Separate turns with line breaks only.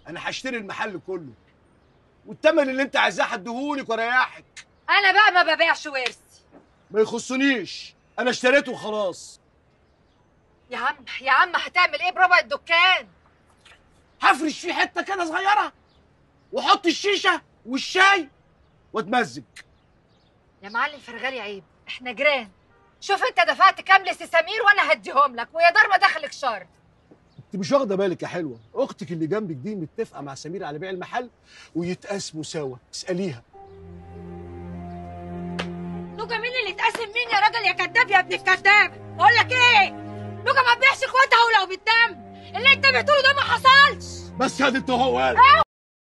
انا هشتري المحل كله والتمن اللي انت عايزاه هديهولك واريحك
انا بقى ما ببيعش ورثي
ما يخصنيش انا اشتريته وخلاص
يا عم يا عم هتعمل ايه بربع الدكان
هفرش فيه حته كده صغيره واحط الشيشه والشاي واتمزج
يا معلم فرغالي عيب احنا جيران شوف انت دفعت كام لسمير وانا هديهم لك ويا دار ما دخلك شر
انت مش واخده بالك يا حلوه اختك اللي جنبك دي متفقه مع سمير على بيع المحل ويتقاسموا سوا اساليها
نوجا مين اللي اتقاسم مين يا راجل يا كداب يا ابن الكداب بقول لك ايه نوجا ما تبيعش اخواتها ولو بالدم اللي انت بتقوله ده ما حصلش
بس هذا انت هو قال
اوعى